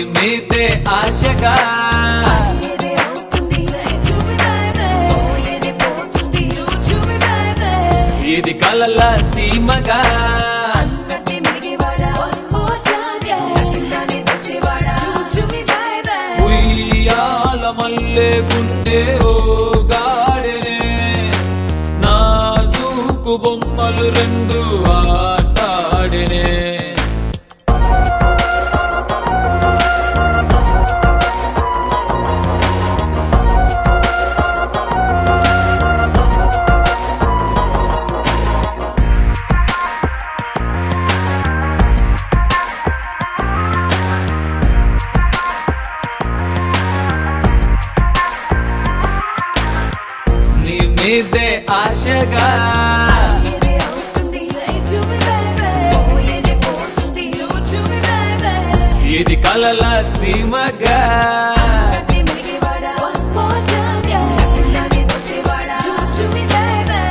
మీదే ఆశగా ఏదే అవుతుంది చూపి baby ఏదే పోతుంది చూపి baby ఇది కలల సీమగా అన్నట్టే మిగివాడా one more time yeah కిందనే తెచ్చేవాడా చూపి baby ఉయ్యాల మల్లె గుండె ఓ గాడెనే నాజూకు బొమ్మలు రెండు ఆటాడెనే నీ మీదే ఆశగా ఏదే అవుతుంది చూపి baby ఏదే పోతుంది చూపి baby ఇది కలల సీమగా అన్నట్టే మిగివాడా one more time yeah కిందనే తెచ్చేవాడా చూపి baby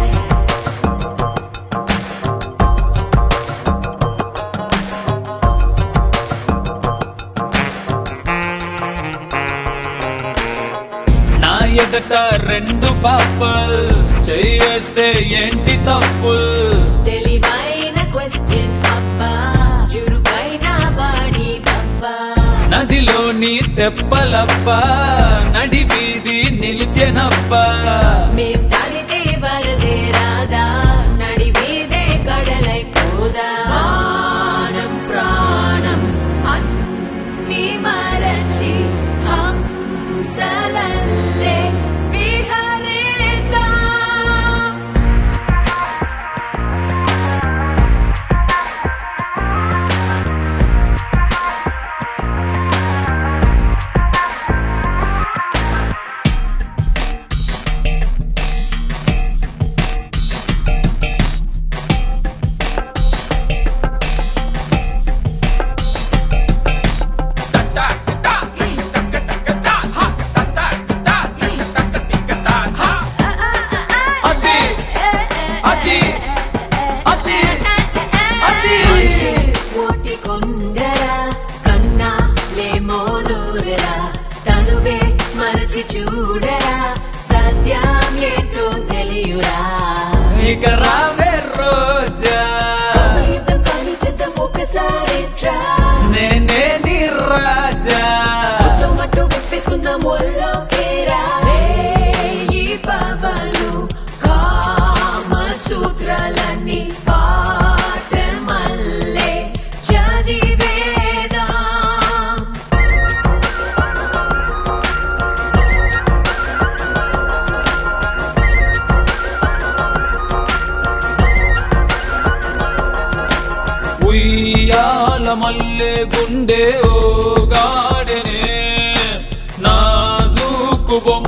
నా ఎదట రెండు పాపల్ చేయేస్తే ఏంటి తప్పుల్ తెలివైన క్వశ్చన్ అబ్బా చురుకైన బాడీ పబ్బా నదిలోని తెప్పలప్ప నడి వీధి నిలిచెనప్ప మేం తడితే వరదే రాదా నడివీదే కడలైపోదా మానం ప్రాణం అన్ని మరచి హంసలల్లే విహరిద్దాం అది అది అది అది మనిషి ఓటి కొండరా కన్నా లేమో నూరరా తనువే మరచి చూడరా సత్యం ఏంటో తెలియురా ఇక రావే రోజా యుద్ధం కానీ చేద్దాం ఒకసారి ట్రా నేనే నీ రాజా టొమాటో విప్పేసుకుందాం ఒళ్ళో కేరా ఈ బాబాలు కామ సూత్రాలన్నీ పాట మల్లే చదివేదాం ఉయ్యాల మల్లె గుండె ఓ గాడెనే నాజూకు బొమ్మ